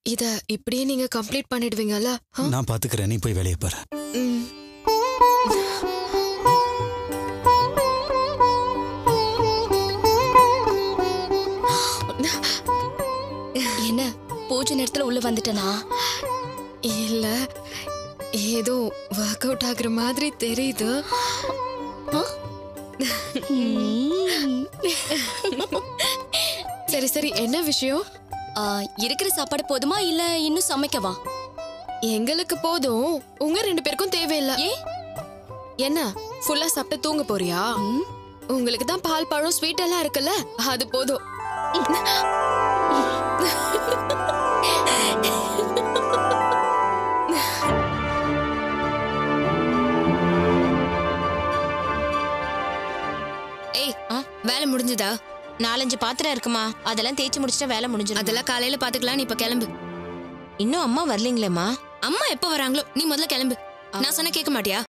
இத இப்படியே நீங்க கம்ப்ளீட் பண்ணிடுவீங்கல்ல ஆ? நான் பாத்துக்கிறேன் நீ போய் வேலையை பாரு ம். என்ன பூஜை நேரத்துல உள்ள வந்துட்டனா இல்ல ஏதோ ஒர்க் அவுட் ஆகுற மாதிரி தெரியுது சரி சரி என்ன விஷயம் ஆ, இருக்கிற சாப்பாடு போதுமா இல்ல இன்னும் சமைக்கவா எங்களுக்கு போதும் உங்க ரெண்டு பேருக்கும் தேவையில்ல ஏ என்ன ஃபுல்லா சாப்பிட்டு தூங்க போறியா உங்களுக்கு தான் பால் பழம் ஸ்வீட் எல்லாம் இருக்குல்ல அது போதும் ஏய் வேலை முடிஞ்சதா நாலஞ்சு பாத்திரம் இருக்குமா அதெல்லாம் தேய்ச்சி முடிச்சிட்டா வேலை முடிஞ்சிடும் அதெல்லாம் காலையில பாத்துக்கலாம் நீ இப்ப கிளம்பு இன்னும் அம்மா வரலீங்களேம்மா அம்மா எப்ப வராங்களோ நீ முதல்ல கிளம்பு நான் சொன்ன கேட்க மாட்டியா